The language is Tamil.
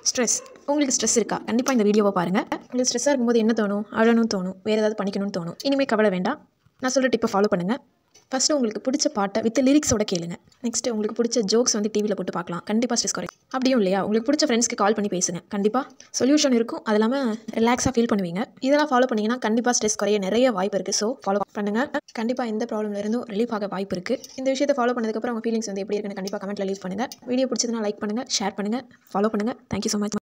ஸ்ட்ரெஸ் உங்களுக்கு ஸ்ட்ரெஸ் இருக்கா கண்டிப்பாக இந்த வீடியோவை பாருங்கள் உங்களுக்கு ஸ்ட்ரெஸ்ஸாக இருக்கும்போது என்ன தோணும் அழணும்னு தோணும் வேறு ஏதாவது பண்ணிக்கணும்னு தோணும் இனிமேல் கவலை வேண்டாம் நான் சொல்கிற டிப்பை ஃபாலோ பண்ணுங்கள் ஃபஸ்ட்டு உங்களுக்கு பிடிச்ச பாட்டை வித் லிரிக்ஸோட கேளுங்க நெக்ஸ்ட்டு உங்களுக்கு பிடிச்ச ஜோக்ஸ் வந்து டிவியில் போட்டு பார்க்கலாம் கண்டிப்பாக ஸ்ட்ரெஸ் குறையும் அப்படியும் இல்லையா உங்களுக்கு பிடிச்ச ஃப்ரெண்ட்ஸ்க்கு கால் பண்ணி பேசுங்க கண்டிப்பாக சொல்யூஷன் இருக்கும் அது இல்லாமல் ரிலாக்ஸாக ஃபீல் பண்ணுவீங்க இதெல்லாம் ஃபாலோ பண்ணிங்கன்னா கண்டிப்பாக ஸ்ட்ரெஸ் குறைய நிறைய வாய்ப்பு இருக்குது ஸோ ஃபாலோ பண்ணுங்கள் கண்டிப்பாக எந்த ப்ராப்ளம்ல இருந்தும் ரிலீஃப் ஆக வாய்ப்பு இருக்குது இந்த விஷயத்தை ஃபாலோ பண்ணதுக்கப்புறம் உங்கள் ஃபீலிங்ஸ் வந்து எப்படி இருக்குன்னு கண்டிப்பாக கமெண்ட்டில் லீவ் பண்ணுங்கள் வீடியோ பிடிச்சதுன்னா லைக் பண்ணுங்கள் ஷேர் பண்ணுங்கள் ஃபாலோ பண்ணுங்கள் தேங்க்யூ ஸோ மச்